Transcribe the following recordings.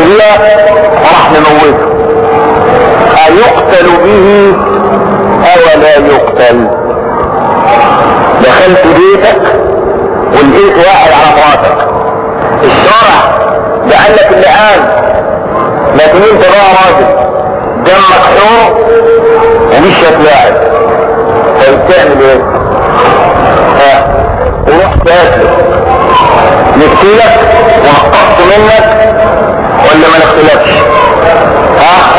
هي راح نموته ايقتل به او لا يقتل دخلت بيتك ولقيت واحد على مراتك الشرع قال لك اللعان لكن انت بقى راجل دمك حور ومش هتلاعب طيب تعمل ايه؟ ها وروح تاكل نقتلك ونقصت منك ولا ما نقتلكش؟ ها؟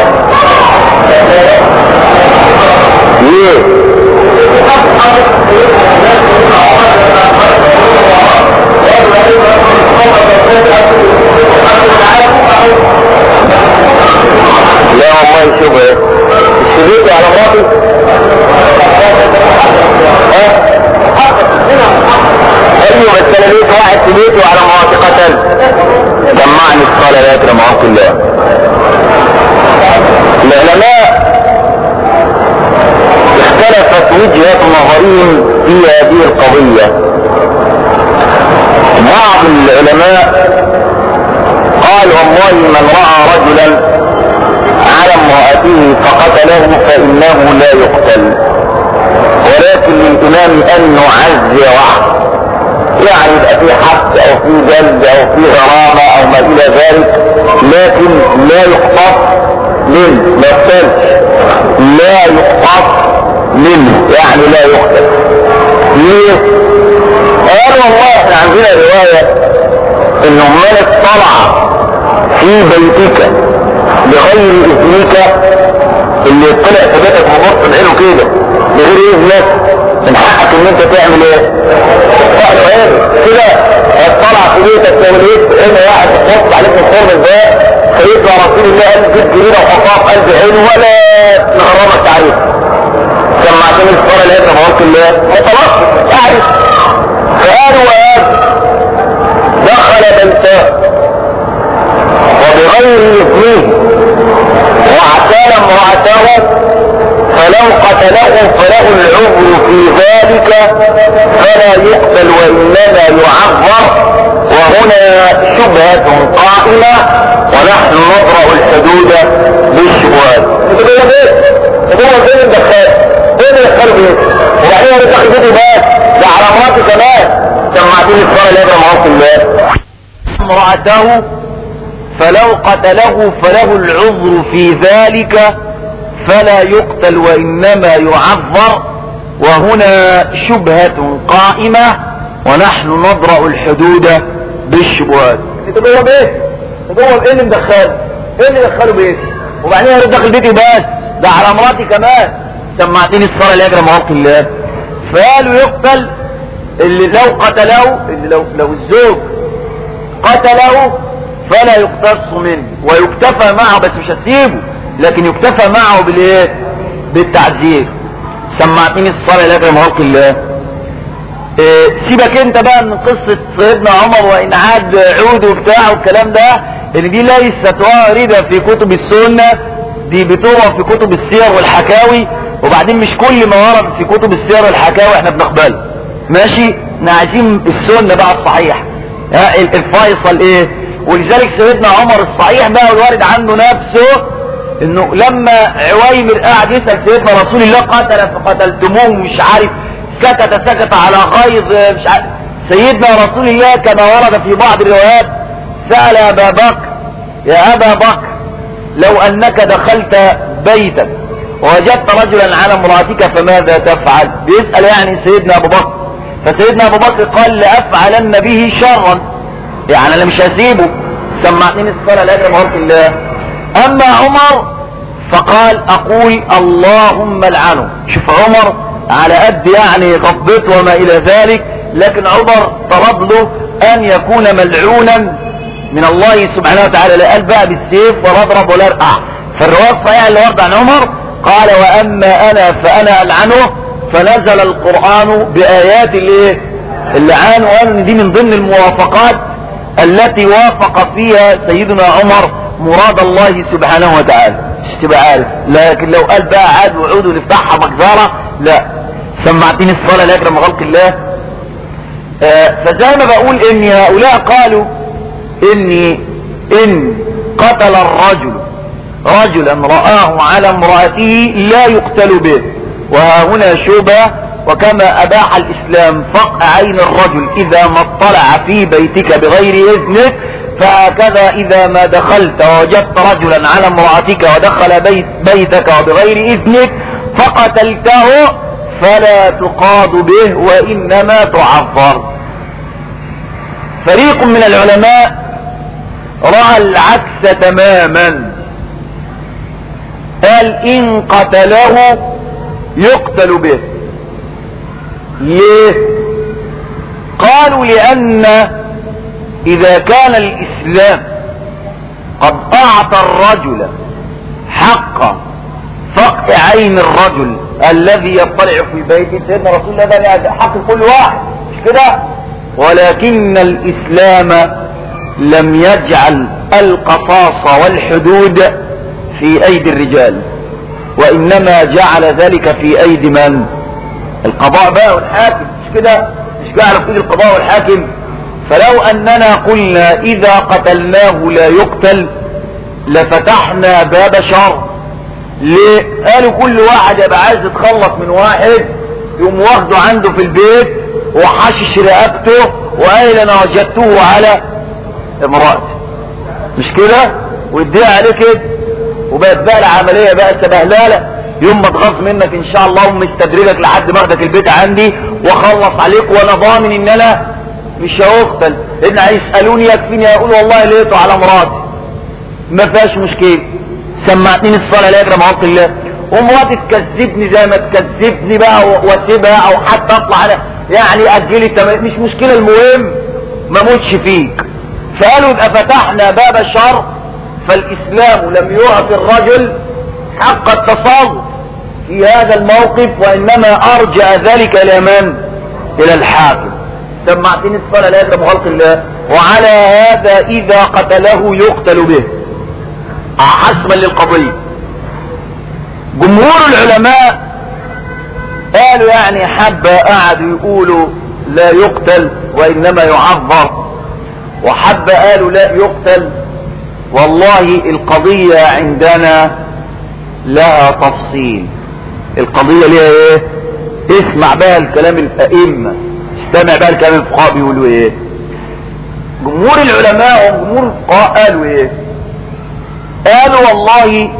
ليه؟ لا والله شوف ايه اشتريته على مراتي ها ايوه بس انا لقيت واحد في بيته على مراتي قتل سمعني الصلاة لا يكرم عبد الله العلماء اختلفت وجهة نظرهم في هذه القضية بعض العلماء قال والله من رأى رجلا على امرأته فقتله فإنه لا يقتل ولكن للإمام أن يعزره يعني يبقى في حبس أو في جلد أو في غرامة أو ما إلى ذلك لكن لا يقتص منه ما يقتلش لا يقتص منه يعني لا يقتل ليه؟ قال والله احنا عندنا رواية انه من اطلع في بيتك بغير اذنك اللي طلع في بيتك وبص بعينه كده بغير اذنك من حقك ان انت تعمل ايه؟ تقطع عينه كده اطلع في بيتك ولقيت هنا واحد بص عليك من الخرم ده سيدنا رسول الله قال جيب جنينه وحطها في قلب عينه ولا نغرمك عليه سمعتني الصلاة لا يتبعوك الله وخلاص اعرف فقال وقال دخل بيته وبغير اذنه واعتال امرأته فلو قتله فله العذر في ذلك فلا يقتل وانما يعذر وهنا شبهة قائمة ونحن نضرع الحدود بالشبهات هو فين الدخال فين الدخال بيه وبعدين يدخل بيتي بس ده على مراتي كمان سمعتني الصلاة لا يبقى معاك الله امرأته فلو قتله فله العذر في ذلك فلا يقتل وإنما يعذر وهنا شبهة قائمة ونحن نضرأ الحدود بالشبهات انت جوه بيت جوه ايه اللي مدخله ايه اللي دخله بيت وبعدين يرد داخل بيتي بس ده على مراتي كمان سمعتني الصلاة لا يجرى معاق الله فقالوا يقتل اللي لو قتله اللي لو, لو الزوج قتله فلا يقتص منه ويكتفى معه بس مش هسيبه لكن يكتفى معه بالايه بالتعذير سمعتني الصلاة لا يجرى معاق الله إيه سيبك انت بقى من قصة سيدنا عمر وان عاد عود وبتاع والكلام ده ان دي ليست واردة في كتب السنة دي بتروى في كتب السير والحكاوي وبعدين مش كل ما ورد في كتب السير والحكاوي احنا بنقبله ماشي احنا عايزين السنة بقى الصحيح ها الفيصل ايه ولذلك سيدنا عمر الصحيح بقى والوارد عنه نفسه انه لما عويمر قاعد يسأل سيدنا رسول الله قتل فقتلتموه مش عارف سكت سكت على غيظ مش عارف سيدنا رسول الله كما ورد في بعض الروايات سأل ابا بكر يا ابا بكر لو انك دخلت بيتك ووجدت رجلا على امرأتك فماذا تفعل بيسأل يعني سيدنا ابو بكر فسيدنا ابو بكر قال لافعلن به شرا يعني انا مش هسيبه سمعتني الصلاة لا يجرم الله اما عمر فقال اقول اللهم العنه شوف عمر على قد يعني غضبته وما الى ذلك لكن عمر طلب له ان يكون ملعونا من الله سبحانه وتعالى لا قال بقى بالسيف ولا اضرب ولا ارقع فالرواية الصحيحة اللي ورد عن عمر قال واما انا فانا العنه فنزل القرآن بايات الايه اللعان وقال ان دي من ضمن الموافقات التي وافق فيها سيدنا عمر مراد الله سبحانه وتعالى مش تبقى عارف لكن لو قال بقى عاد وعود ونفتحها مجزرة لا سمعتني الصلاة لا يكرم خلق الله آه فزي ما بقول ان هؤلاء قالوا اني ان قتل الرجل رجلا رآه على امرأته لا يقتل به وها هنا شبه وكما أباح الإسلام فقع عين الرجل إذا ما اطلع في بيتك بغير إذنك فهكذا إذا ما دخلت ووجدت رجلا على امرأتك ودخل بيت بيتك وبغير إذنك فقتلته فلا تقاض به وإنما تعذر فريق من العلماء رأى العكس تماما قال إن قتله يقتل به ليه قالوا لأن إذا كان الإسلام قد أعطى الرجل حق فقع عين الرجل الذي يطلع في بيته سيدنا رسول الله ده حق كل واحد مش كده ولكن الإسلام لم يجعل القصاص والحدود في أيدي الرجال وإنما جعل ذلك في أيدي من القضاء بقى والحاكم مش كده مش جعل في ايدي القضاء والحاكم فلو أننا قلنا إذا قتلناه لا يقتل لفتحنا باب شر ليه قالوا كل واحد يبقى عايز يتخلص من واحد يقوم واخده عنده في البيت وحشش رقبته وقال انا وجدته على امرأتي مش كده ويديها عليه كده وبقت بقى العملية بقى سبهلالة يوم ما تغص منك ان شاء الله ومستدرجك لحد ما اخدك البيت عندي واخلص عليك وانا ضامن ان انا مش هقتل لان هيسألوني يكفيني اقول والله لقيته على مراتي ما فيهاش مشكلة سمعتني الصلاة لا يجرى معاق الله ومراتي تكذبني زي ما تكذبني بقى واسيبها او حتى اطلع انا يعني اجلي تمام مش مشكلة المهم ما موتش فيك فقالوا يبقى فتحنا باب الشر فالاسلام لم يعطي الرجل حق التصرف في هذا الموقف وانما ارجع ذلك الى من الى الحاكم سمعتني الصلاة لا يجرى بخلق الله وعلى هذا اذا قتله يقتل به حسما للقضية جمهور العلماء قالوا يعني حبة قعدوا يقولوا لا يقتل وانما يعذر وحبة قالوا لا يقتل والله القضية عندنا لها تفصيل القضية ليها ايه اسمع بقى الكلام الائمة استمع بقى الكلام الفقهاء بيقولوا ايه جمهور العلماء وجمهور الفقهاء قالوا ايه قالوا والله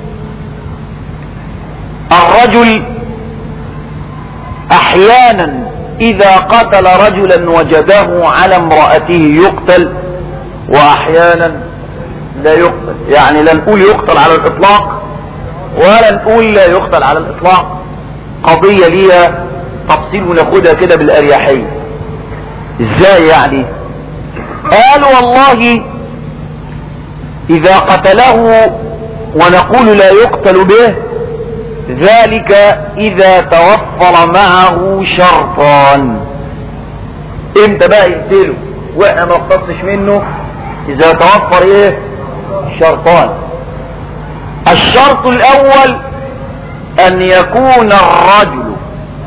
الرجل احيانا اذا قتل رجلا وجده على امرأته يقتل واحيانا لا يقتل يعني لا نقول يقتل على الاطلاق ولا نقول لا يقتل على الاطلاق قضية ليها تفصيل وناخدها كده بالاريحية ازاي يعني قالوا والله اذا قتله ونقول لا يقتل به ذلك اذا توفر معه شرطان امتى بقى يقتله واحنا ما نقتصش منه اذا توفر ايه شرطان الشرط الاول ان يكون الرجل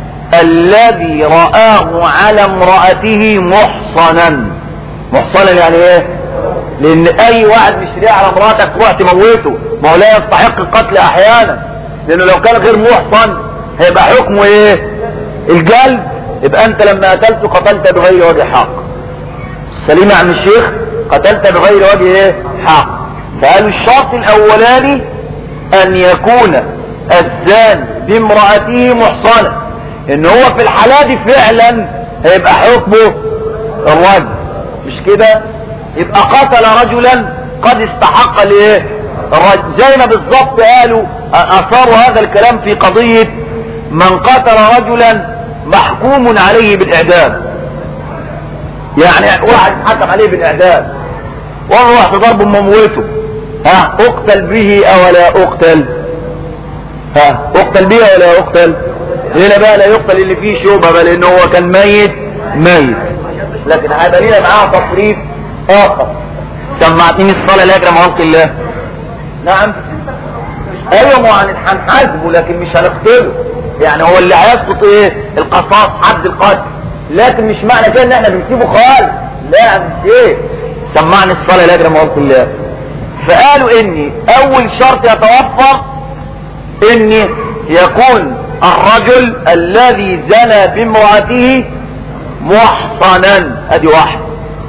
الذي رآه على امرأته محصنا محصنا يعني ايه لان اي واحد مشتريه على امرأتك تروح تموته ما هو لا يستحق القتل احيانا لانه لو كان غير محصن هيبقى حكمه ايه الجلد يبقى انت لما قتلته قتلت بغير وجه حق سليم عن الشيخ قتلت بغير وجه ايه حق فقالوا الشرط الاولاني ان يكون الزاني بامرأته محصنة ان هو في الحالة دي فعلا هيبقى حكمه الرجل مش كده يبقى قتل رجلا قد استحق الايه الرجل زي ما بالظبط قالوا اثاروا هذا الكلام في قضية من قتل رجلا محكوم عليه بالاعدام يعني واحد حكم عليه بالاعدام والله واحد ضرب مموته ها اقتل به او لا اقتل ها اقتل به او لا اقتل هنا بقى لا يقتل اللي فيه شوبة بل انه هو كان ميت ميت لكن هذا لنا معاه تصريف اخر سمعتني الصلاة لا يكرم خلق الله نعم ايوه ما هنحاسبه لكن مش هنقتله يعني هو اللي هيسقط ايه القصاص حد القتل لكن مش معنى كده ان احنا بنسيبه خالص لا مش ايه سمعني الصلاة لا يكرم خلق الله فقالوا ان اول شرط يتوفر ان يكون الرجل الذي زنى بامرأته محصنا ادي واحد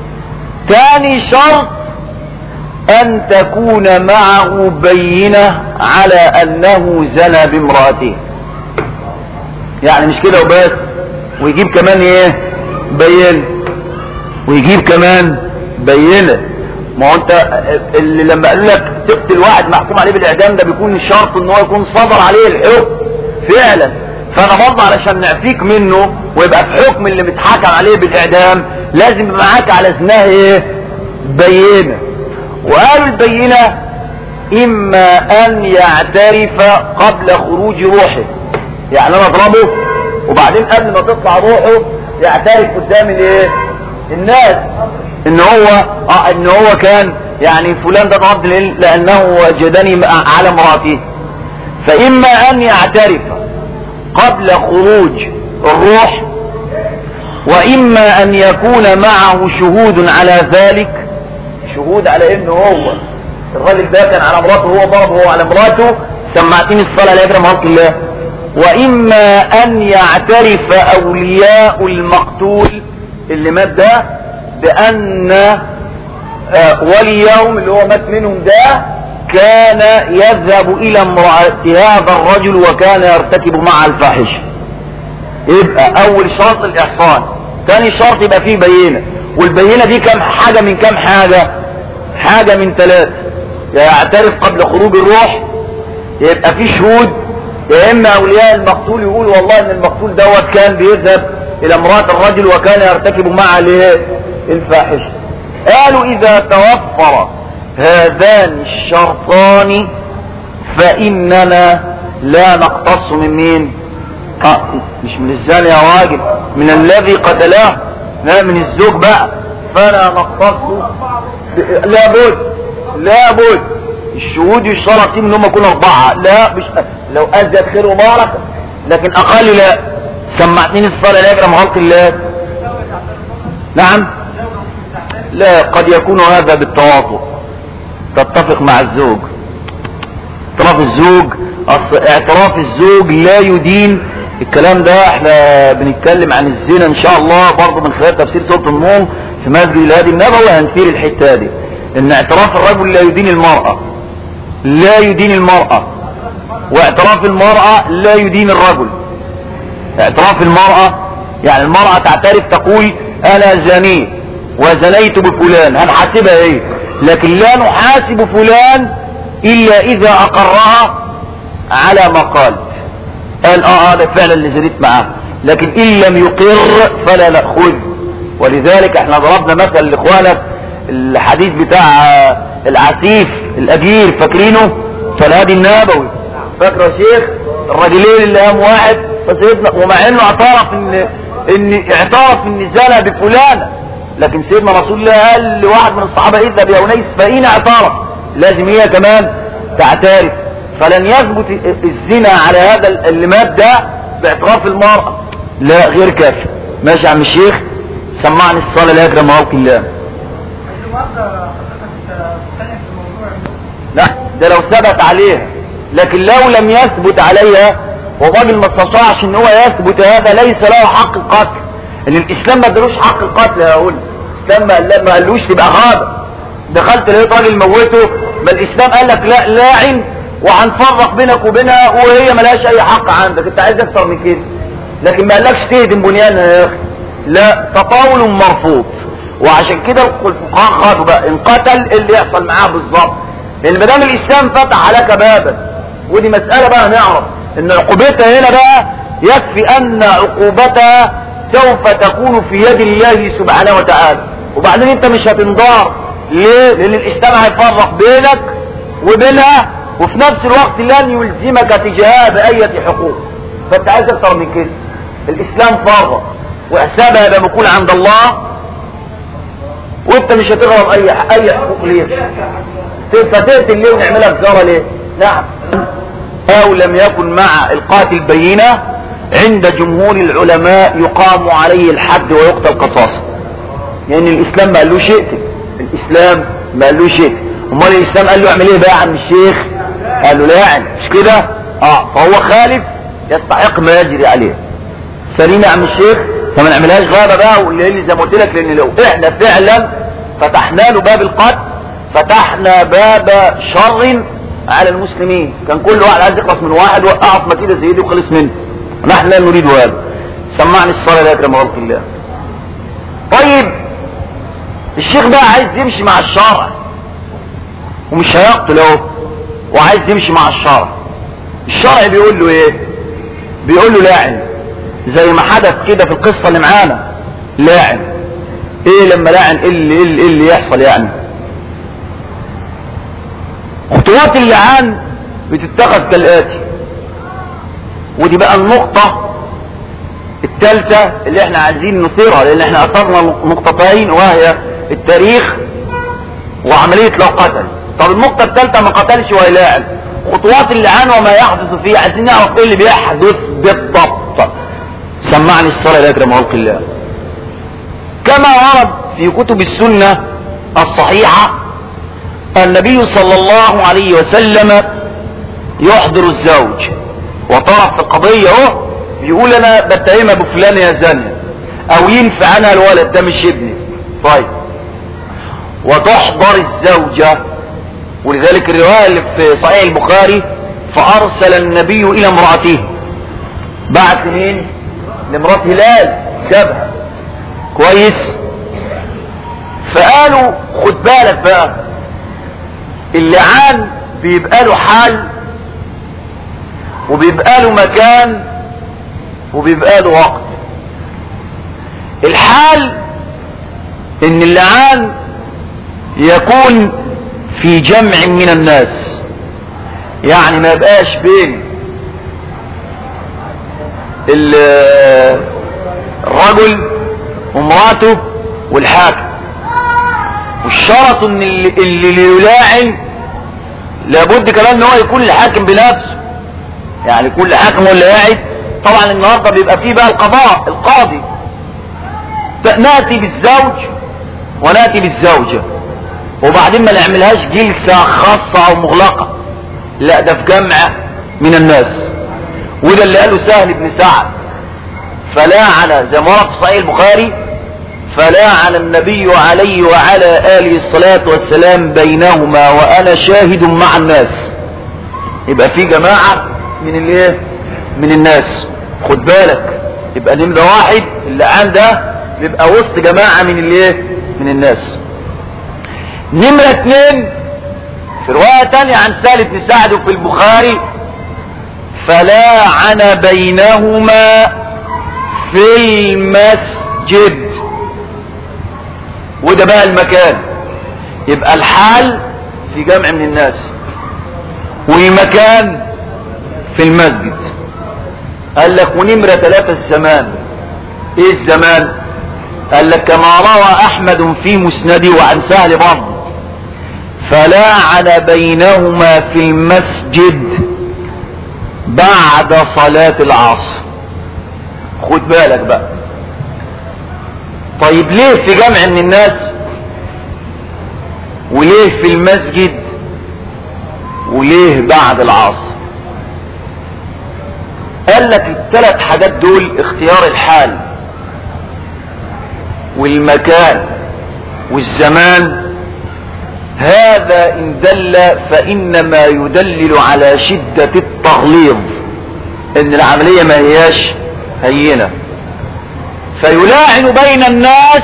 ثاني شرط ان تكون معه بينة على انه زنى بامرأته يعني مش كده وبس ويجيب كمان ايه بينة ويجيب كمان بينة ما هو انت اللي لما قالوا لك تقتل واحد محكوم عليه بالاعدام ده بيكون الشرط ان هو يكون صدر عليه الحكم فعلا فانا برضه علشان نعفيك منه ويبقى في حكم اللي متحكم عليه بالاعدام لازم يبقى معاك على اسمها ايه بينه وقالوا البينه اما ان يعترف قبل خروج روحه يعني انا اضربه وبعدين قبل ما تطلع روحه يعترف قدام الايه الناس ان هو اه ان هو كان يعني فلان ده ضرب لانه وجدني على امراته فاما ان يعترف قبل خروج الروح واما ان يكون معه شهود على ذلك شهود على انه هو الراجل ده كان على مراته هو ضربه هو على مراته سمعتني الصلاة لا يكرم خلق الله واما ان يعترف اولياء المقتول اللي مات ده بان آه وليهم اللي هو مات منهم ده كان يذهب الى امرأة هذا الرجل وكان يرتكب مع الفاحشة يبقى اول شرط الاحصان ثاني شرط يبقى فيه بينة والبينة دي كم حاجة من كم حاجة حاجة من ثلاثة يا يعترف قبل خروج الروح يبقى فيه شهود يا اما اولياء المقتول يقول والله ان المقتول دوت كان بيذهب الى امرأة الرجل وكان يرتكب مع الفاحشة قالوا اذا توفر هذان الشرطان فاننا لا نقتص من مين آه مش من الزاني يا راجل من الذي قتله لا من الزوج بقى فلا نقتص لابد لابد الشهود يشترط فيهم انهم يكونوا اربعه لا مش لو ازيد خير وبركه لكن اقل لا سمعتني الصلاه لا يجرم خلق الله نعم لا قد يكون هذا بالتواطؤ تتفق مع الزوج اعتراف الزوج اعتراف الزوج لا يدين الكلام ده احنا بنتكلم عن الزنا ان شاء الله برضه من خلال تفسير سوره النوم في مسجد الهادي النبوي هنثير الحته دي ان اعتراف الرجل لا يدين المرأة لا يدين المرأة واعتراف المرأة لا يدين الرجل اعتراف المرأة يعني المرأة تعترف تقول انا زنيت وزنيت بفلان هنحاسبها ايه لكن لا نحاسب فلان الا اذا اقرها على ما قال قال اه هذا فعلا اللي زنيت معاه لكن ان لم يقر فلا نأخذ ولذلك احنا ضربنا مثل لاخوانك الحديث بتاع العسيف الاجير فاكرينه فالهادي النبوي فاكره يا شيخ الراجلين اللي قام واحد فسيدنا ومع انه اعترف ان ان اعترف ان زنى بفلانه لكن سيدنا رسول الله قال لواحد من الصحابه اذهب يا انيس فاين اعترف لازم هي كمان تعترف فلن يثبت الزنا على هذا اللي مات ده باعتراف المرأة لا غير كافي ماشي يا عم الشيخ سمعني الصلاة لا يكرم موقع الله لا ده لو ثبت عليها لكن لو لم يثبت عليها والراجل ما استطاعش ان هو يثبت هذا ليس له حق القتل ان الاسلام ما ادالوش حق القتل يا اقول الاسلام ما قالوش تبقى غابة دخلت لقيت راجل موته ما الاسلام قال لك لا لاعن وهنفرق بينك وبينها وهي ملهاش اي حق عندك انت عايز اكتر من كده لكن ما قالكش تهدم بنيانها يا اخي لا تطاول مرفوض وعشان كده الفقهاء خدوا بقى ان قتل اللي يحصل معاه بالظبط لان ما دام الاسلام فتح عليك بابا ودي مساله بقى نعرف ان عقوبتها هنا بقى يكفي ان عقوبتها سوف تكون في يد الله سبحانه وتعالى وبعدين انت مش هتنضار ليه لان الاسلام هيفرق بينك وبينها وفي نفس الوقت لن يلزمك تجاهها بأية حقوق فانت عايز اكتر من كده الاسلام فرق وحسابها يبقى مقول عند الله وانت مش هتغرب اي اي حقوق ليه فتقتل ليه ونعملها بزارة ليه نعم او لم يكن مع القاتل بينة عند جمهور العلماء يقام عليه الحد ويقتل قصاصا لان يعني الاسلام ما قالوش يقتل الاسلام ما قالوش يقتل امال الاسلام قال له اعمل ايه بقى يا عم الشيخ قال له لاعن مش كده اه فهو خالف يستحق ما يجري عليه سليم يا عم الشيخ فما نعملهاش غابه بقى واللي زي ما قلت لك لان لو احنا فعلا فتحنا له باب القتل فتحنا باب شر على المسلمين كان كل واحد عايز يخلص من واحد وقعه في مكيده زي دي وخلص منه نحن لا نريد هذا سمعني الصلاه يا اكرم خلق الله طيب الشيخ بقى عايز يمشي مع الشرع ومش هيقتل اهو وعايز يمشي مع الشرع الشرع بيقول له ايه بيقول له لاعن زي ما حدث كده في القصة اللي معانا لاعن ايه لما لاعن ايه اللي, إيه اللي, إيه اللي يحصل يعني خطوات اللعان بتتخذ كالآتي ودي بقى النقطة الثالثة اللي احنا عايزين نثيرها لان احنا اثرنا نقطتين وهي التاريخ وعملية لو قتل طب النقطة الثالثة ما قتلش ويلاعن خطوات اللعان وما يحدث فيه عايزين نعرف ايه اللي بيحدث بالضبط سمعني الصلاة لا اكرم خلق الله كما ورد في كتب السنة الصحيحة النبي صلى الله عليه وسلم يحضر الزوج وطرف في القضية اهو بيقول انا بتهمها بفلان يا زانية او ينفع عنها الولد ده مش ابني طيب وتحضر الزوجة ولذلك الرواية اللي في صحيح البخاري فارسل النبي الى امرأته بعت لمين لمرات هلال جابها كويس فقالوا خد بالك بقى اللعان بيبقى له حال وبيبقى له مكان وبيبقى له وقت الحال ان اللعان يكون في جمع من الناس يعني ما يبقاش بين الرجل ومراته والحاكم والشرط ان اللي, اللي يلاعن لابد كمان ان هو يكون الحاكم بنفسه يعني كل حاكم ولا قاعد طبعا النهارده بيبقى فيه بقى القضاء القاضي ناتي بالزوج وناتي بالزوجه وبعدين ما نعملهاش جلسه خاصه او مغلقه لا ده في جمع من الناس وده اللي قاله سهل بن سعد فلاعن زي ما ورد في صحيح البخاري فلاعن النبي عليه وعلى آله الصلاة والسلام بينهما وأنا شاهد مع الناس يبقى في جماعة من الايه من الناس خد بالك يبقى نمرة واحد اللعان ده بيبقى وسط جماعة من الايه من الناس نمرة اتنين في رواية تانية عن سالم بن سعد في البخاري فلاعن بينهما في المسجد وده بقى المكان يبقى الحال في جمع من الناس والمكان في المسجد قال لك ونمرة ثلاثة الزمان ايه الزمان قال لك كما روى احمد في مسنده وعن سهل برضه فلاعن بينهما في المسجد بعد صلاة العصر خد بالك بقى طيب ليه في جمع من الناس وليه في المسجد وليه بعد العصر قال لك الثلاث حاجات دول اختيار الحال والمكان والزمان هذا ان دل فانما يدلل على شدة التغليظ ان العملية ما هياش هينة فيلاعن بين الناس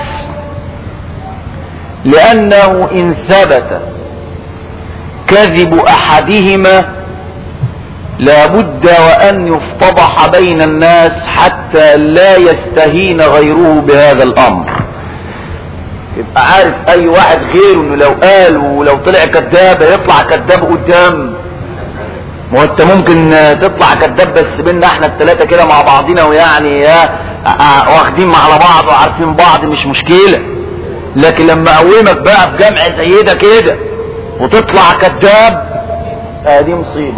لانه ان ثبت كذب احدهما لابد وان يفتضح بين الناس حتى لا يستهين غيره بهذا الامر يبقى عارف اي واحد غيره انه لو قال ولو طلع كذاب يطلع كذاب قدام ما انت ممكن تطلع كذاب بس بينا احنا الثلاثه كده مع بعضنا ويعني يا واخدين على بعض وعارفين بعض مش مشكله لكن لما اقومك بقى في جمع زي ده كده وتطلع كذاب اه دي مصيبه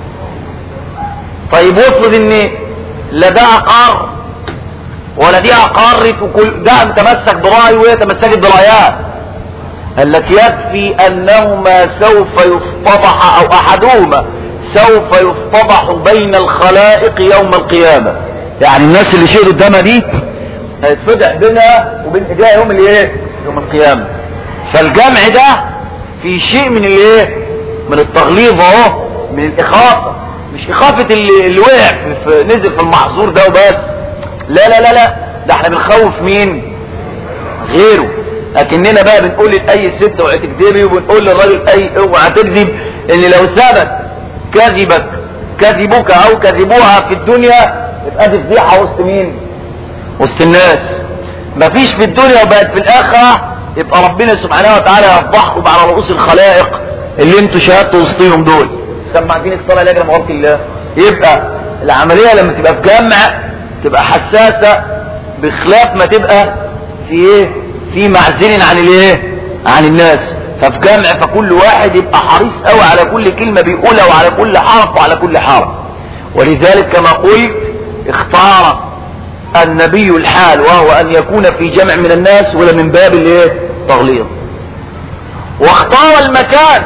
طيب افرض ان لا ده اقر ولا دي اقرت وكل ده تمسك براي وهي تمسكت برايات قال لك يكفي انهما سوف يفتضح او احدهما سوف يفتضح بين الخلائق يوم القيامة يعني الناس اللي شهدوا الدم دي هيتفضح بينها وبين ايديها يوم الايه يوم القيامة فالجمع ده في شيء من الايه من التغليظ اهو من الاخافة مش اخافة اللي, اللي وقع في في- نزل في المحظور ده وبس لا لا لا لا ده احنا بنخوف مين غيره لكننا بقى بنقول لاي ست اوعي تكذبي وبنقول للراجل اي اوعى تكذب ان لو ثبت كذبك كذبك او كذبوها في الدنيا يبقى دي فضيحه وسط مين وسط الناس مفيش في الدنيا وبقت في الاخره يبقى ربنا سبحانه وتعالى يفضحكم على رؤوس الخلائق اللي انتوا شهدتوا وسطيهم دول سمعتين الصلاه لاجل مغفر الله يبقى العمليه لما تبقى في جمع تبقى حساسه بخلاف ما تبقى في ايه في معزل عن الايه عن الناس ففي جمع فكل واحد يبقى حريص قوي على كل كلمه بيقولها وعلى كل حرف وعلى كل حرف ولذلك كما قلت اختار النبي الحال وهو ان يكون في جمع من الناس ولا من باب الايه تغليظ واختار المكان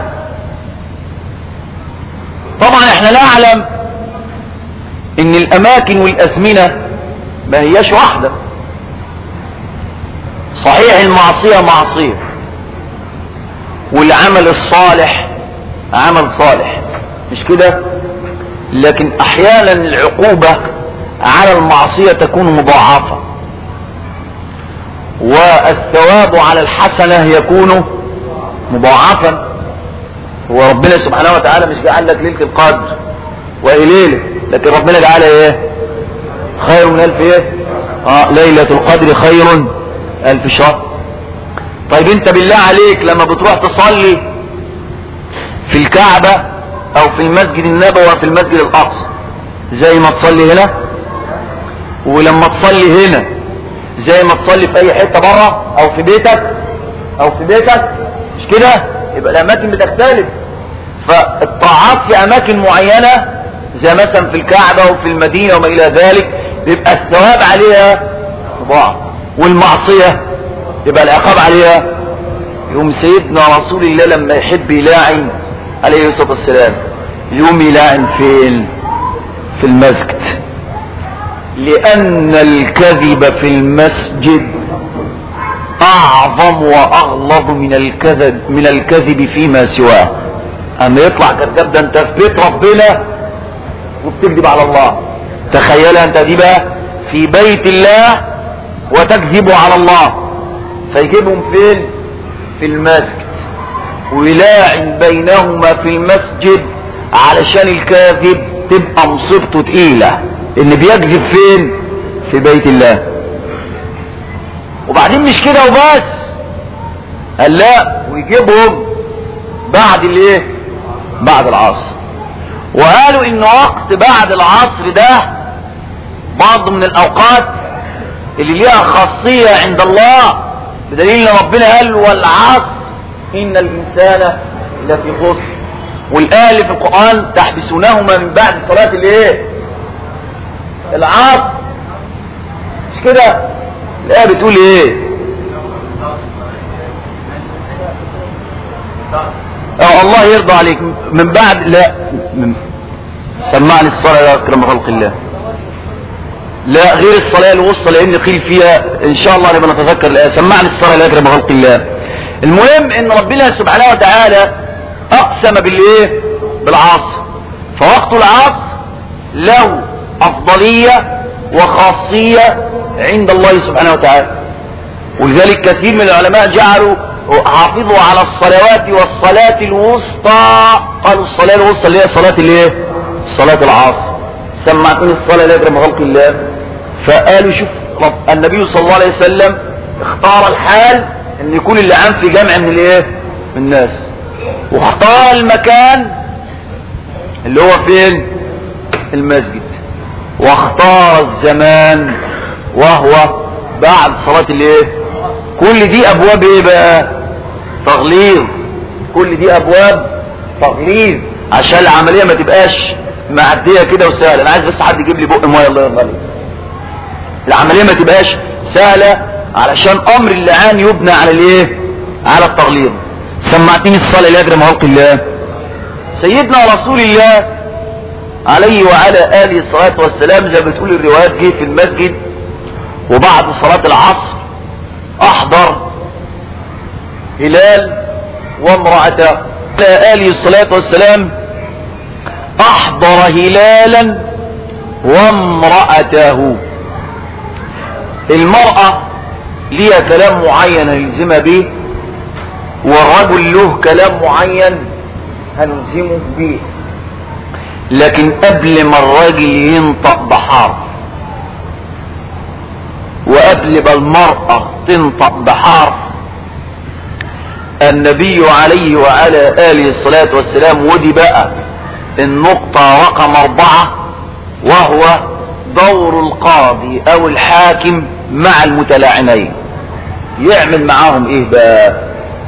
طبعا احنا نعلم ان الاماكن والازمنه ما هياش واحده صحيح المعصيه معصيه والعمل الصالح عمل صالح مش كده لكن احيانا العقوبه على المعصيه تكون مضاعفه والثواب على الحسنه يكون مضاعفا هو ربنا سبحانه وتعالى مش جعل لك ليله القدر وهي ليله لكن ربنا جعلها ايه خير من الف ايه اه ليله القدر خير الف شهر طيب انت بالله عليك لما بتروح تصلي في الكعبة او في المسجد النبوي وفي المسجد الاقصى زي ما تصلي هنا ولما تصلي هنا زي ما تصلي في اي حتة بره او في بيتك او في بيتك مش كده يبقى الاماكن بتختلف فالطاعات في اماكن معينة زي مثلا في الكعبة وفي المدينة وما الى ذلك بيبقى الثواب عليها مضاعف والمعصية يبقى العقاب عليها يوم سيدنا رسول الله لما يحب يلاعن عليه الصلاة والسلام يوم يلاعن فين في المسجد لأن الكذب في المسجد أعظم وأغلظ من الكذب من الكذب فيما سواه أما يطلع كذاب ده أنت في بيت ربنا وبتكذب على الله تخيل أنت دي بقى في بيت الله وتكذب على الله فيجيبهم فين في المسجد ويلاعن بينهما في المسجد علشان الكاذب تبقى مصيبته تقيلة ان بيكذب فين في بيت الله وبعدين مش كده وبس قال لا ويجيبهم بعد الايه بعد العصر وقالوا ان وقت بعد العصر ده بعض من الاوقات اللي ليها خاصية عند الله بدليل ان ربنا قال والعصر ان الانسان لفي خسر والايه في القران تحبسونهما من بعد صلاه الايه العصر مش كده الايه بتقول ايه اه الله يرضى عليك من بعد لا من سمعني الصلاه يا اكرم خلق الله لا غير الصلاة الوسطى لأن قيل فيها إن شاء الله نبقى نتذكر الآية سمعني الصلاة لا أكرم خلق الله المهم إن ربنا سبحانه وتعالى أقسم بالإيه بالعصر فوقت العصر له أفضلية وخاصية عند الله سبحانه وتعالى ولذلك كثير من العلماء جعلوا حافظوا على الصلوات والصلاة الوسطى قالوا الصلاة الوسطى اللي هي صلاة الايه صلاة العصر سمعتني الصلاة لا يكرم خلق الله فقالوا شوف رب النبي صلى الله عليه وسلم اختار الحال ان يكون اللي عام في جمع من الايه من الناس واختار المكان اللي هو فين المسجد واختار الزمان وهو بعد صلاة الايه كل دي ابواب ايه بقى تغليظ كل دي ابواب تغليظ عشان العملية ما تبقاش معدية كده وسهلة انا عايز بس حد يجيب لي بق ميه الله يرضى عليك العملية ما تبقاش سهلة علشان امر اللعان يبنى على الايه على التغليظ سمعتني الصلاة لا أدري ما خلق الله سيدنا رسول الله عليه وعلى آله الصلاة والسلام زي ما بتقول الروايات جه في المسجد وبعد صلاة العصر أحضر هلال وامرأته على آله الصلاة والسلام أحضر هلالا وامرأته المرأة ليها كلام معين هنلزمها به والرجل له كلام معين هنلزمه به لكن قبل ما الراجل ينطق بحرف وقبل ما المرأة تنطق بحرف النبي عليه وعلى آله الصلاة والسلام ودي بقى النقطة رقم أربعة وهو دور القاضي أو الحاكم مع المتلاعنين يعمل معاهم إيه بقى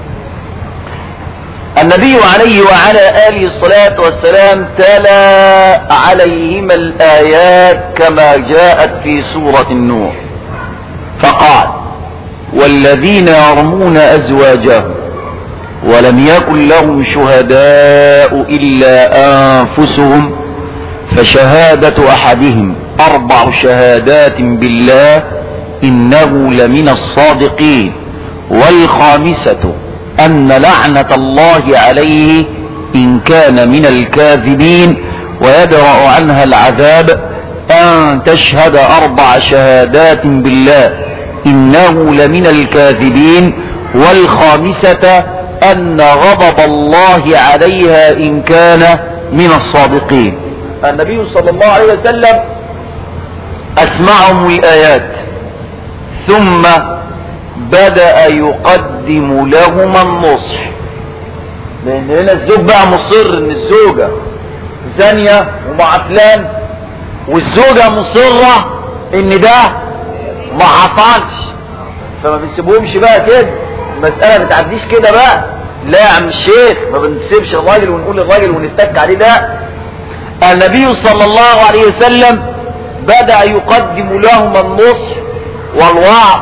النبي عليه وعلى آله الصلاة والسلام تلا عليهما الآيات كما جاءت في سورة النور فقال والذين يرمون أزواجهم ولم يكن لهم شهداء إلا أنفسهم فشهادة أحدهم أربع شهادات بالله إنه لمن الصادقين والخامسة أن لعنة الله عليه إن كان من الكاذبين ويدرأ عنها العذاب أن تشهد أربع شهادات بالله إنه لمن الكاذبين والخامسة أن غضب الله عليها إن كان من الصادقين النبي صلى الله عليه وسلم أسمعهم الآيات ثم بدأ يقدم لهما النصح لأن هنا الزوج بقى مصر إن الزوجة زانية ومع فلان والزوجة مصرة إن ده ما حصلش فما بنسيبهمش بقى كده المسألة ما بتعديش كده بقى لا يا عم الشيخ ما بنسيبش الراجل ونقول للراجل ونتك عليه ده النبي صلى الله عليه وسلم بدأ يقدم لهما النصح والوعظ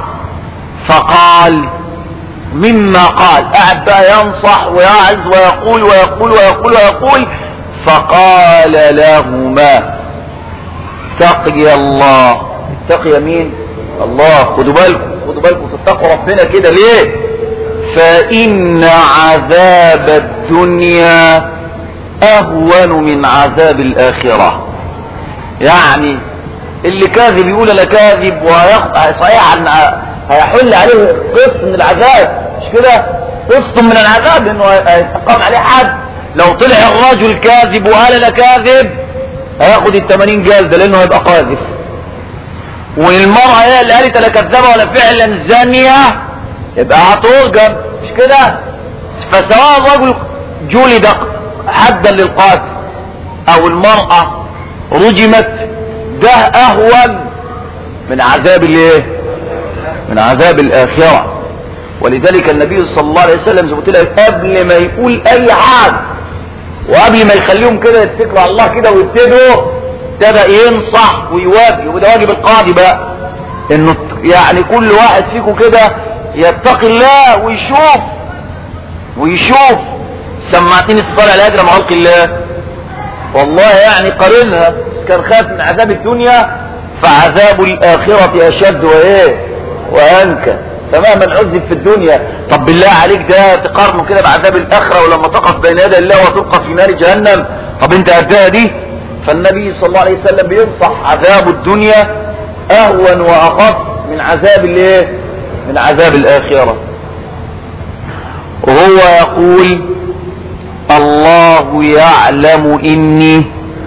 فقال مما قال قاعد بقى ينصح ويعظ ويقول ويقول ويقول ويقول فقال لهما تقي الله تقي مين الله خدوا بالكم خدوا بالكم تتقوا ربنا كده ليه فإن عذاب الدنيا أهون من عذاب الآخرة يعني اللي كاذب يقول انا كاذب وهياخد صحيح عن هيحل عليه قسط من العذاب مش كده قسط من العذاب انه هيتقام عليه حد لو طلع الرجل كاذب وقال انا كاذب هياخد ال 80 جلده لانه هيبقى قاذف والمرأة هي اللي قالت انا كذابة ولا فعلا زانية يبقى هترجم مش كده فسواء الرجل جلد حدا للقاتل او المرأة رجمت ده اهون من عذاب الايه من عذاب الاخرة ولذلك النبي صلى الله عليه وسلم زي ما قلت لك قبل ما يقول اي حاجة وقبل ما يخليهم كده يتكلوا على الله كده ويبتدوا ابتدى ينصح ويواجه وده واجب القاضي بقى انه يعني كل واحد فيكم كده يتقي الله ويشوف ويشوف سمعتني الصلاة لاجل مع خلق الله والله يعني قارنها كان خاف من عذاب الدنيا فعذاب الآخرة أشد وإيه وأنكى فمهما عذب في الدنيا طب بالله عليك ده تقارنه كده بعذاب الآخرة ولما تقف بين يدي الله وتلقى في نار جهنم طب انت قدها دي فالنبي صلى الله عليه وسلم بينصح عذاب الدنيا أهون وأخف من عذاب الايه من عذاب الآخرة وهو يقول الله يعلم إني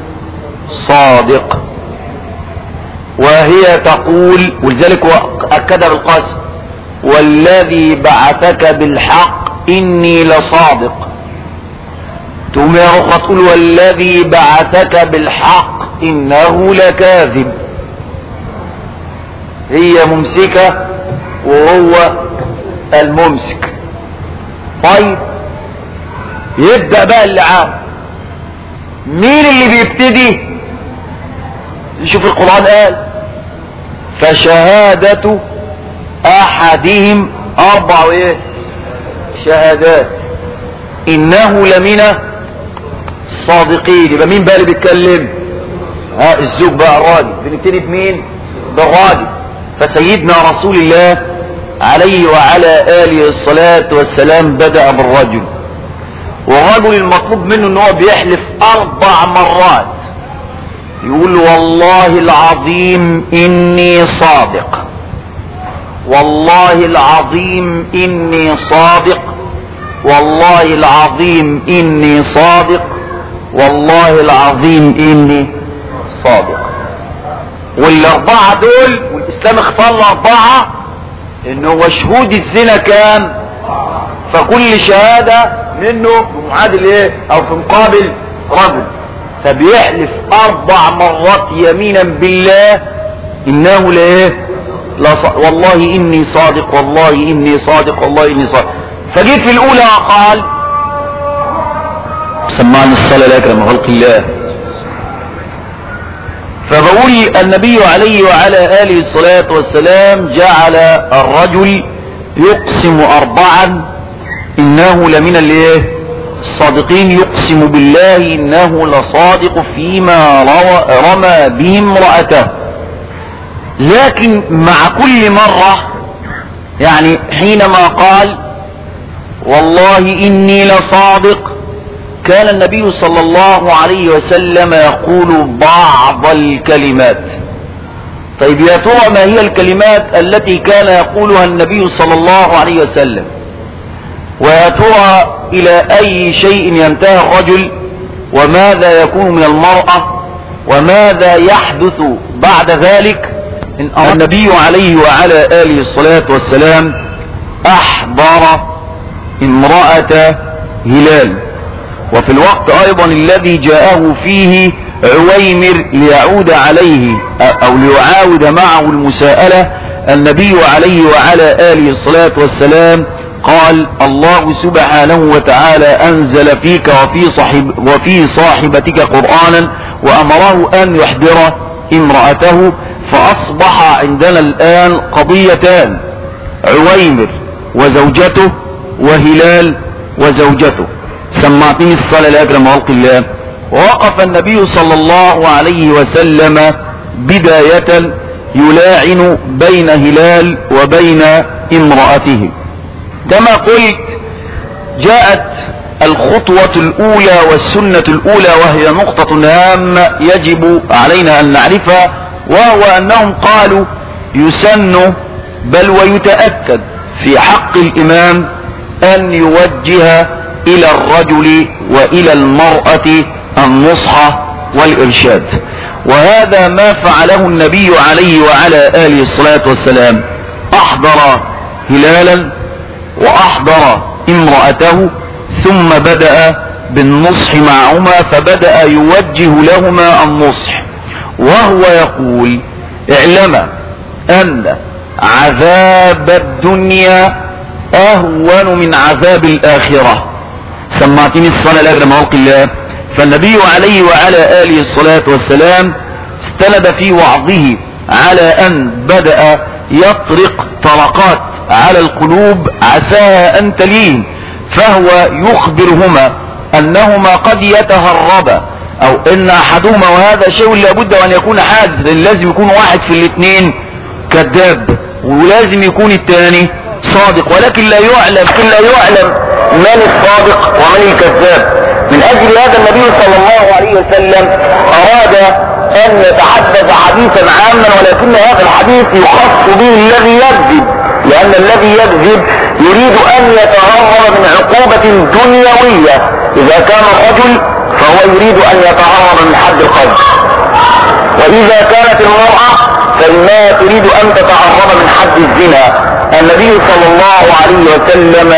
صادق وهي تقول ولذلك أكد بالقاسم والذي بعثك بالحق إني لصادق تقوم يا أخرى تقول والذي بعثك بالحق إنه لكاذب هي ممسكة وهو الممسك طيب يبدأ بقى اللعاب مين اللي بيبتدي شوف القرآن قال فشهادة احدهم اربع ايه شهادات انه لمن الصادقين يبقى مين بقى اللي بيتكلم ها الزوج بقى الراجل بنبتدي بمين بالراجل فسيدنا رسول الله عليه وعلى آله الصلاة والسلام بدأ بالرجل والرجل المطلوب منه ان هو بيحلف اربع مرات يقول والله العظيم اني صادق والله العظيم اني صادق والله العظيم اني صادق والله العظيم اني صادق والاربعة دول والاسلام اختار الاربعة ان هو شهود الزنا كام فكل شهادة منه بمعادل ايه او في مقابل رجل فبيحلف اربع مرات يمينا بالله انه لايه لا ص... والله اني صادق والله اني صادق والله اني صادق فجيت في الاولى قال سمعني الصلاة لا اكرم خلق الله فبقول النبي عليه وعلى آله الصلاة والسلام جعل الرجل يقسم أربعا إنه لمن الايه الصادقين يقسم بالله إنه لصادق فيما روى رمى به امرأته لكن مع كل مرة يعني حينما قال والله إني لصادق كان النبي صلى الله عليه وسلم يقول بعض الكلمات طيب يا ترى ما هي الكلمات التي كان يقولها النبي صلى الله عليه وسلم ويا ترى الى اي شيء ينتهي الرجل وماذا يكون من المرأة وماذا يحدث بعد ذلك إن النبي عليه وعلى آله الصلاة والسلام أحضر امرأة هلال وفي الوقت ايضا الذي جاءه فيه عويمر ليعود عليه او ليعاود معه المساءلة النبي عليه وعلى آله الصلاة والسلام قال الله سبحانه وتعالى انزل فيك وفي, صاحب وفي صاحبتك قرآنا وامره ان يحضر امرأته فاصبح عندنا الان قضيتان عويمر وزوجته وهلال وزوجته سمعتني الصلاة لأجل خلق الله ووقف النبي صلى الله عليه وسلم بداية يلاعن بين هلال وبين امرأته كما قلت جاءت الخطوة الأولى والسنة الأولى وهي نقطة هامة يجب علينا أن نعرفها وهو أنهم قالوا يسن بل ويتأكد في حق الإمام أن يوجه الى الرجل والى المرأة النصح والارشاد وهذا ما فعله النبي عليه وعلى آله الصلاة والسلام احضر هلالا واحضر امرأته ثم بدأ بالنصح معهما فبدأ يوجه لهما النصح وهو يقول اعلم ان عذاب الدنيا اهون من عذاب الاخره سمعتني الصلاة لأجل موقع الله فالنبي عليه وعلى آله الصلاة والسلام استند في وعظه على أن بدأ يطرق طرقات على القلوب عساها أن تلين فهو يخبرهما أنهما قد يتهربا أو إن أحدهما وهذا شيء لابد أن يكون حاد لأن لازم يكون واحد في الاثنين كذاب ولازم يكون الثاني صادق ولكن لا يعلم لا يعلم من الصادق ومن الكذاب من اجل هذا النبي صلى الله عليه وسلم اراد ان يتحدث حديثا عاما ولكن هذا الحديث يخص به الذي يكذب لان الذي يكذب يريد ان يتهرب من عقوبة دنيوية اذا كان رجل فهو يريد ان يتهرب من حد القذف واذا كانت المرأة فانها تريد ان تتهرب من حد الزنا النبي صلى الله عليه وسلم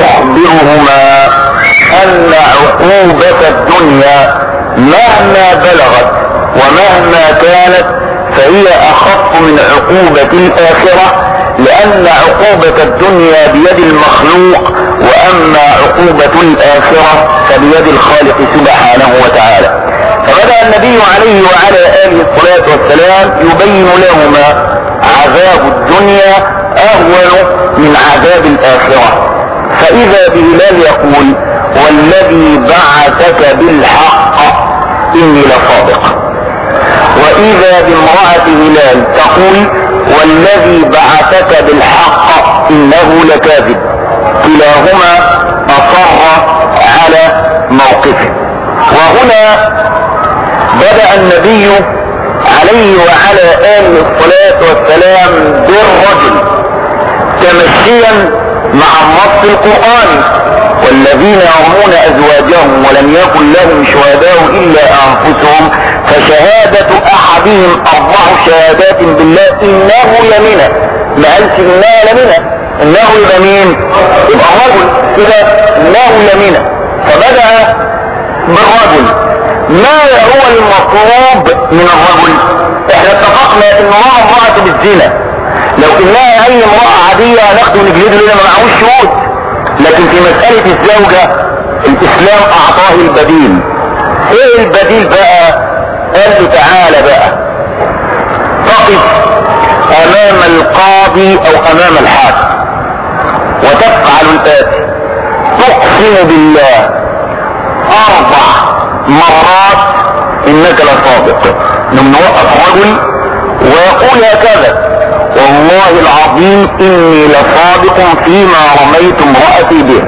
يخبرهما ان عقوبة الدنيا مهما بلغت ومهما كانت فهي اخف من عقوبة الاخرة لان عقوبة الدنيا بيد المخلوق واما عقوبة الاخرة فبيد الخالق سبحانه وتعالى فبدأ النبي عليه وعلى آله الصلاة والسلام يبين لهما عذاب الدنيا اهون من عذاب الاخرة فاذا بهلال يقول والذي بعثك بالحق اني لصادق واذا بامرأة هلال تقول والذي بعثك بالحق انه لكاذب كلاهما اصر على موقفه وهنا بدأ النبي عليه وعلى آله الصلاة والسلام بالرجل تمشيا مع النص القرآني والذين يرمون أزواجهم ولم يكن لهم شهداء إلا أنفسهم فشهادة أحدهم أربع شهادات بالله إنه لمنه ما قالش إنها لمنه إنه يبقى مين؟ يبقى رجل كده إنه لمنه فبدأ بالرجل ما هو المطلوب من الرجل احنا اتفقنا ان هو امرأة بالزنا لو انها اي امرأة عادية هناخده ونجلده لنا ما معهوش شهود لكن في مسألة الزوجة الاسلام اعطاه البديل ايه البديل بقى قال له تعالى بقى تقف امام القاضي او امام الحاكم وتفعل الاتي تقسم بالله اربع مرات انك لصادق لما وقف رجل ويقول هكذا والله العظيم اني لصادق فيما رميت امرأتي به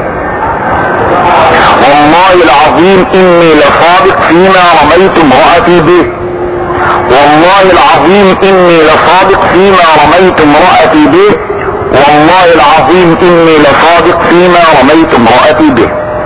والله العظيم اني لصادق فيما رميت امرأتي به والله العظيم اني لصادق فيما رميت امرأتي به والله العظيم اني لصادق فيما رميت امرأتي به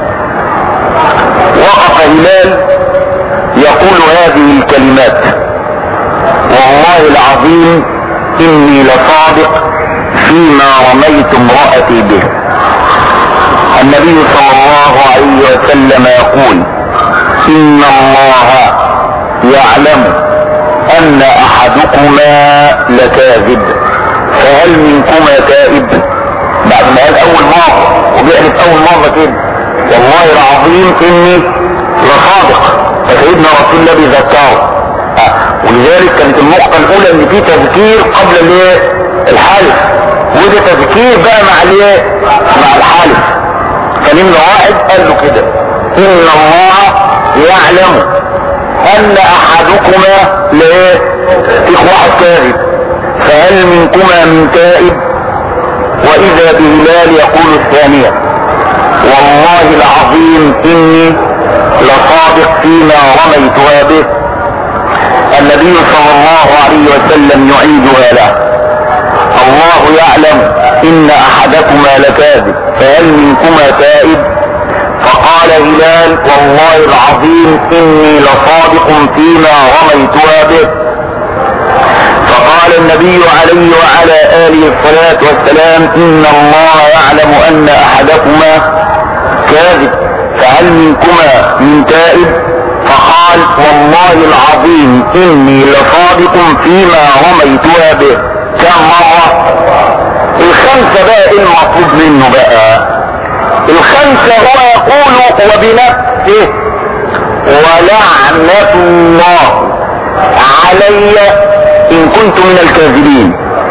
وقف هلال يقول هذه الكلمات والله العظيم اني لصادق فيما رميت امرأتي به النبي صلى الله عليه وسلم يقول ان الله يعلم ان احدكما لكاذب فهل منكما تائب بعد ما قال اول مرة وبيعرف اول مرة كده والله العظيم اني لصادق فسيدنا رسول الله بيذكره ولذلك كانت النقطة الاولى ان في تذكير قبل الايه الحالف وده تذكير بقى مع الايه مع الحالف فنمرة واحد قال له كده ان الله يعلم ان احدكما لايه في واحد كاذب فهل منكما من تائب واذا بهلال يقول الثانية والله العظيم اني لصادق فيما رميتها به النبي صلى الله عليه وسلم يعيدها له الله يعلم ان احدكما لكاذب فهل منكما تائب فقال هلال والله العظيم اني لصادق فيما رميتها به فقال النبي عليه وعلى آله الصلاة والسلام إن الله يعلم أن أحدكما كاذب فهل منكما من تائب فقال والله العظيم إني لصادق فيما رميتها به كم مرة الخمسة بقى إيه المطلوب منه بقى الخمسة هو يقول وبنفسه ولعنة الله علي ان كنت من الكاذبين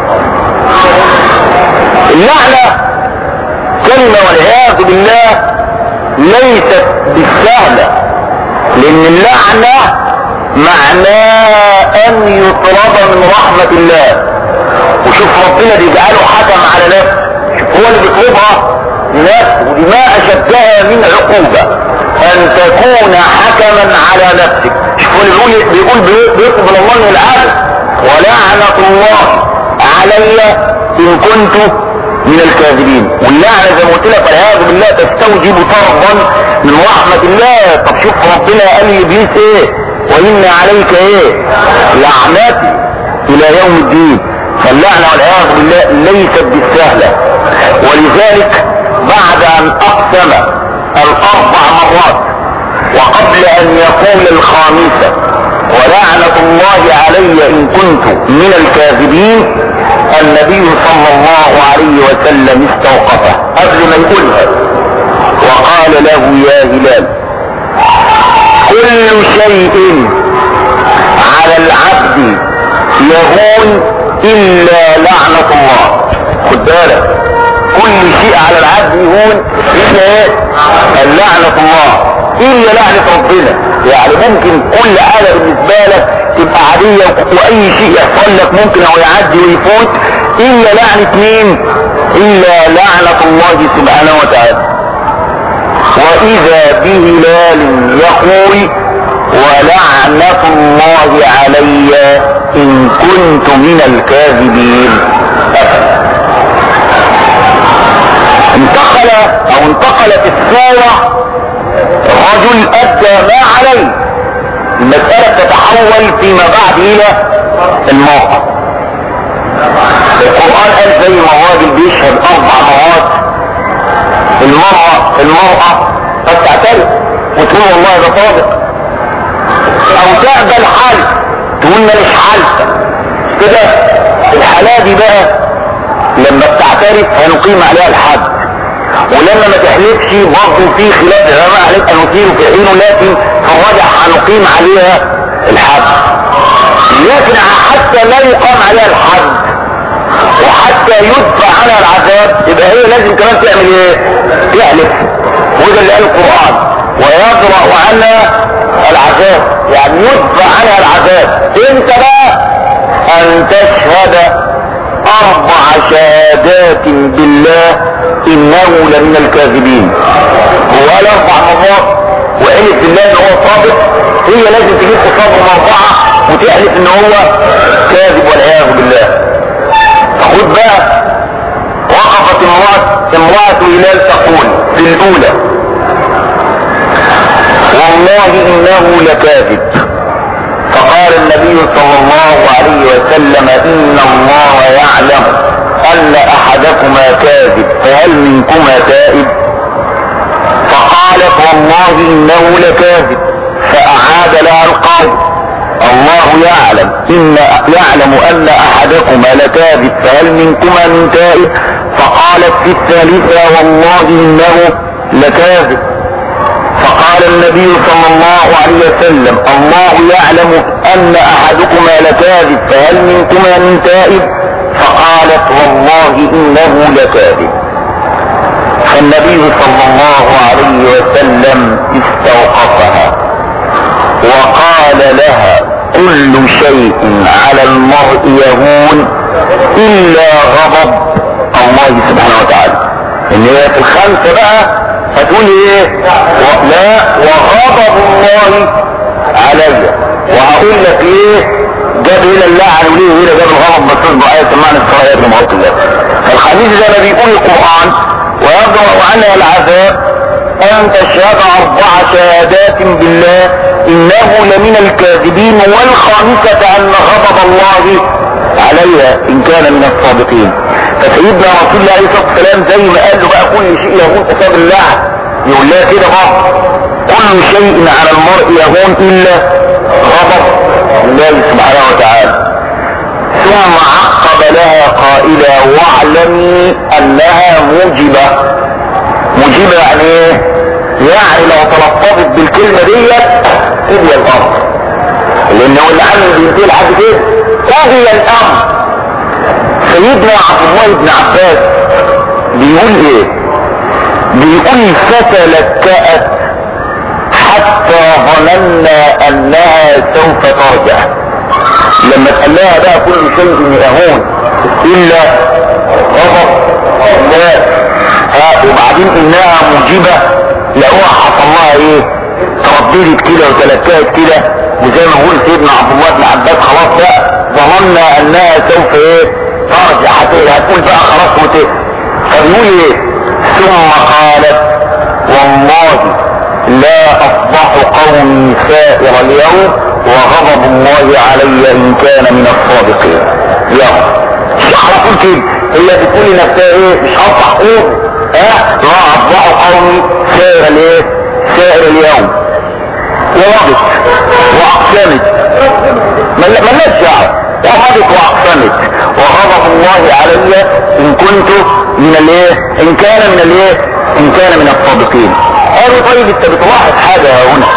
اللعنة كلمة والعياذ بالله ليست بالسهلة لان اللعنة معناه ان يطرد من رحمة الله وشوف ربنا بيجعله حكم على نفسه شوف هو اللي بيطلبها لنفسه ودي ما اشدها من عقوبة ان تكون حكما على نفسك شوف هو اللي بيقول بيقول بيطلب من الله انه العدل ولعنة الله علي ان كنت من الكاذبين واللعنة زي ما قلت لك والعياذ بالله تستوجب طردا من رحمة الله طب شوف ربنا قال لابليس ايه وان عليك ايه لعنتي الى يوم الدين فاللعنة والعياذ بالله ليست بالسهلة ولذلك بعد ان اقسم الاربع مرات وقبل ان يقول الخامسة ولعنة الله علي ان كنت من الكاذبين النبي صلى الله عليه وسلم استوقفه قبل ما يقولها وقال له يا هلال كل شيء على العبد يهون الا لعنة الله خد بالك كل شيء على العبد يهون الا ايه اللعنة الله الا لعنة ربنا يعني ممكن كل حاجة بالنسبة لك تبقى عادية واي شيء يحصل لك ممكن او يعدي ويفوت الا لعنة مين الا لعنة الله سبحانه وتعالى واذا بهلال يقول ولعنة الله علي ان كنت من الكاذبين انتقل او انتقلت الصورة رجل ادى ما عليه المسألة تتحول فيما بعد الى الموقع القرآن قال زي ما الراجل بيشهد اربع مرات المرأة المرأة قد تعترف وتقول والله ده صادق او تقبل حلف تقول ماليش حلف كده الحالة دي بقى لما بتعترف هنقيم عليها الحد ولما ما تحلفش برضه في خلاف العلماء هنبقى نثير في حينه لكن في الراجح هنقيم عليها الحد لكن حتى لا يقام عليها الحد وحتى يدفع عنها العذاب يبقى هي لازم كمان تعمل ايه تحلف وده اللي قال القرآن ويدرأ عنها العذاب يعني يدفع عنها العذاب انت بقى ان تشهد اربع شهادات بالله انه لمن الكاذبين هو قال اربع مرات وحلف بالله ان هو صادق هي لازم تجيب قصاد مربعة وتحلف ان هو كاذب والعياذ بالله خد بقى وقفت امرأة امرأة هلال تقول في الاولى والله انه لكاذب فقال النبي صلى الله عليه وسلم ان الله يعلم ان احدكما كاذب فهل منكما تائب فقالت والله انه لكاذب فاعاد لها القول الله يعلم ان يعلم ان احدكما لكاذب فهل منكما من تائب فقالت في الثالثة والله انه لكاذب فقال النبي صلى الله عليه وسلم الله يعلم ان احدكما لكاذب فهل منكما من تائب فقالت والله انه لكاذب فالنبي صلى الله عليه وسلم استوقفها وقال لها كل شيء على المرء يهون الا غضب الله سبحانه وتعالى ان هي في الخمسة بقى هتقول ايه و... لا وغضب الله علي وهقول لك ايه جاب هنا اللعن وليه هنا جاب الغضب بس اصبر ايه سمعنا الصلاة ابن مرات الله فالحديث ده ما بيقول القرآن ويضرب عنها العذاب ان تشهد اربع شهادات بالله انه لمن الكاذبين والخامسة ان غضب الله عليها ان كان من الصادقين فسيدنا رسول الله عليه الصلاة والسلام زي ما قال له بقى كل شيء يهون قصاد اللعن يقول لها كده بقى كل شيء على المرء يهون الا غضب الله سبحانه وتعالى ثم عقب لها قائلا واعلمي انها موجبة موجبة يعني ايه يعني لو تلفظت بالكلمة ديت قضي الامر لانه اللي عامل بينتهي لحد كده قضي الامر سيدنا عبد الله بن عباس بيقول ايه بيقول فتلكأت حتى ظننا انها سوف ترجع لما تقال لها بقى كل شيء يهون الا غضب الله ها وبعدين انها مجيبة لقوها حصل لها ايه ترددت كده وتلكأت كده وزي ما بقول سيدنا عبد الله بن عباس خلاص بقى ظننا انها سوف ايه ترجع هتقول بقى خلاص وت فبيقول ايه ثم قالت والله لا اصبح قومي سائر اليوم وغضب الله علي ان كان من الصادقين يوم مش على طول كده هي بتقول لنفسها ايه مش هصبح قوم ها لا اصبح قومي سائر الايه سائر اليوم ووضت واقسمت ملناش دعوه وغضت واقسمت وغضب الله علي ان كنت من الايه ان كان من الايه ان كان من الصادقين قالوا طيب انت بتلاحظ حاجة هنا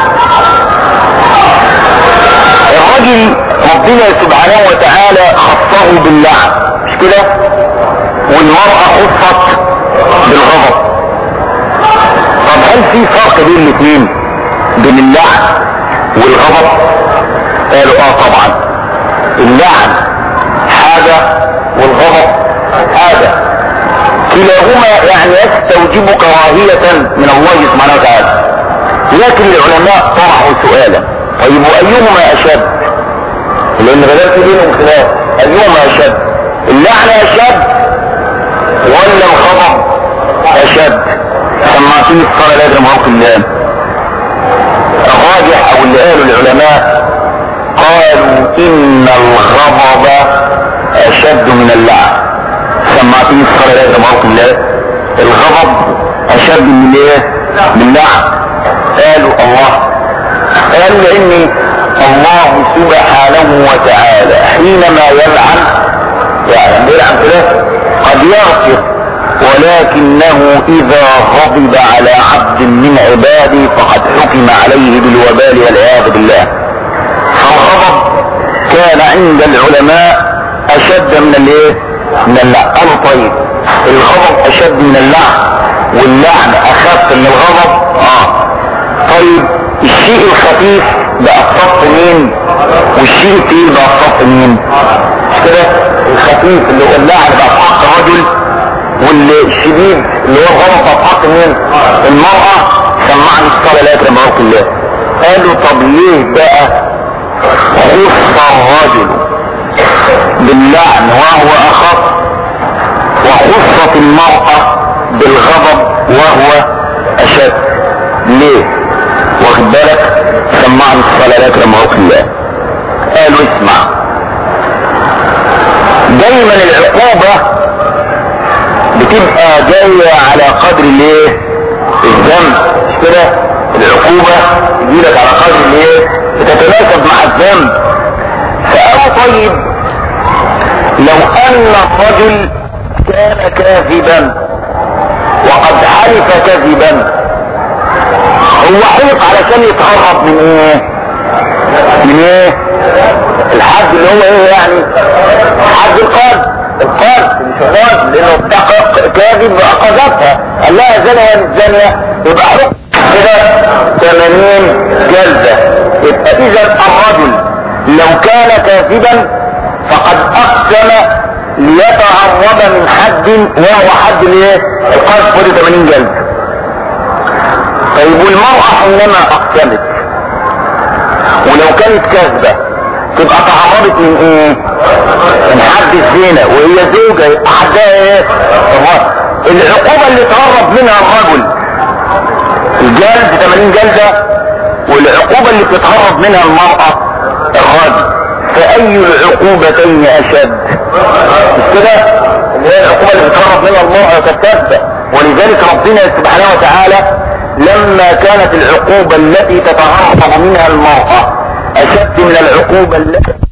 الرجل ربنا سبحانه وتعالى خصه باللعن مش كده والمرأة خصت بالغضب طب هل في فرق بين الاثنين بين اللعن والغضب قالوا اه طبعا اللعن حاجة والغضب حاجة كلاهما يعني يستوجب كراهية من الله سبحانه وتعالى لكن العلماء طرحوا سؤالا طيب وايهما اشد لان بدأت بينهم خلاف ايهما اشد اللعنة اشد ولا الغضب اشد سمعتني الصلاة لازم غضب الله الراجح او اللي قالوا العلماء قالوا ان الغضب اشد من اللعن سمعتني الصلاة لازم غضب الله الغضب اشد من ايه من اللعن قالوا الله قالوا لان الله سبحانه وتعالى حينما يلعن يعني يلعن كده قد يغفر ولكنه اذا غضب على عبد من عباده فقد حكم عليه بالوبال والعياذ بالله فالغضب كان عند العلماء اشد من الايه من اللعن قالوا طيب الغضب اشد من اللعن واللعن اخف من الغضب اه طيب الشيء الخفيف بقى في صف مين والشيء التقيل بقى في صف مين مش كده الخفيف اللي هو اللعن بقى في حق الرجل والشديد اللي هو الغلط بقى في حق مين المرأة سمعني الصلاة لا يكرم روح الله قالوا طب ليه بقى خص الرجل باللعن وهو اخف وخصت المرأة بالغضب وهو اشد ليه واخد بالك سمعني الصلاة لك لما روح الله قالوا اسمع دايما العقوبة بتبقى جاية على قدر الايه الذنب مش كده العقوبة تجيلك على قدر الايه بتتناسب مع الذنب فقالوا طيب لو ان الرجل كان كاذبا وقد حلف كذبا هو حلف علشان يتهرب من ايه من ايه الحد اللي هو ايه يعني حد القلب القلب مش الرجل لانه اتقى كاذب واخذتها قال لها زنا الزانية يبقى حكم كده 80 جلدة يبقى اذا الرجل لو كان كاذبا فقد اقسم ليتعرض من حد وهو حد الايه القذف ودي 80 جلدة طيب والمرأة حينما اقسمت ولو كانت كاذبة تبقى تعرضت من ايه من حد الزنا وهي زوجة حدها ايه العقوبة اللي تهرب منها الرجل الجلد 80 جلدة والعقوبة اللي بتتهرب منها المرأة الرجل فأي العقوبتين أشد مش كده اللي هي العقوبة اللي بتهرب منها المرأة كالكذبة ولذلك ربنا سبحانه وتعالى لما كانت العقوبة التي تتهرب منها المرأة أشد من العقوبة التي